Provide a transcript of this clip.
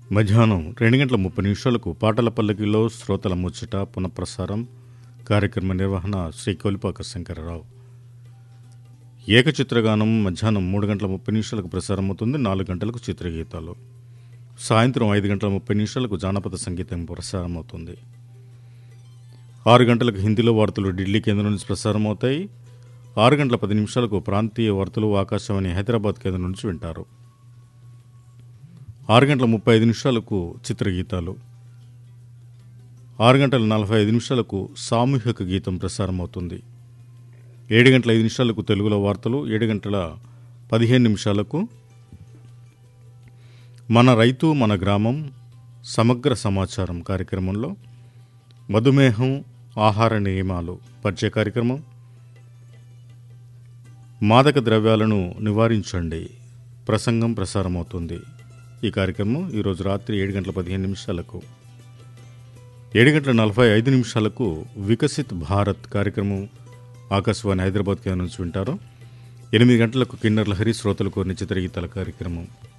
మధ్యాహ్నం రెండు గంటల ముప్పై నిమిషాలకు పాటల పల్లకిలో శ్రోతల ముచ్చట పునఃప్రసారం కార్యక్రమ నిర్వహణ శ్రీ కొలిపాక శంకరరావు ఏకచిత్రగానం మధ్యాహ్నం మూడు గంటల ముప్పై నిమిషాలకు ప్రసారం అవుతుంది నాలుగు గంటలకు చిత్రగీతాలు సాయంత్రం ఐదు గంటల ముప్పై నిమిషాలకు జానపద సంగీతం ప్రసారం అవుతుంది ఆరు గంటలకు హిందీలో వార్తలు ఢిల్లీ కేంద్రం నుంచి ప్రసారం అవుతాయి ఆరు గంటల పది నిమిషాలకు ప్రాంతీయ వార్తలు ఆకాశవాణి హైదరాబాద్ కేంద్రం నుంచి వింటారు ఆరు గంటల ముప్పై ఐదు నిమిషాలకు చిత్రగీతాలు ఆరు గంటల నలభై ఐదు నిమిషాలకు సామూహిక గీతం ప్రసారం అవుతుంది ఏడు గంటల ఐదు నిమిషాలకు తెలుగులో వార్తలు ఏడు గంటల పదిహేను నిమిషాలకు మన రైతు మన గ్రామం సమగ్ర సమాచారం కార్యక్రమంలో మధుమేహం ఆహార నియమాలు పరిచయ కార్యక్రమం మాదక ద్రవ్యాలను నివారించండి ప్రసంగం ప్రసారమవుతుంది ఈ కార్యక్రమం ఈరోజు రాత్రి ఏడు గంటల పదిహేను నిమిషాలకు ఏడు గంటల నలభై ఐదు నిమిషాలకు వికసిత్ భారత్ కార్యక్రమం ఆకాశవాణి హైదరాబాద్ కేంద్రం నుంచి వింటారు ఎనిమిది గంటలకు కిన్నర్ లహరి శ్రోతలు కోరిన చిత్రగీతాల కార్యక్రమం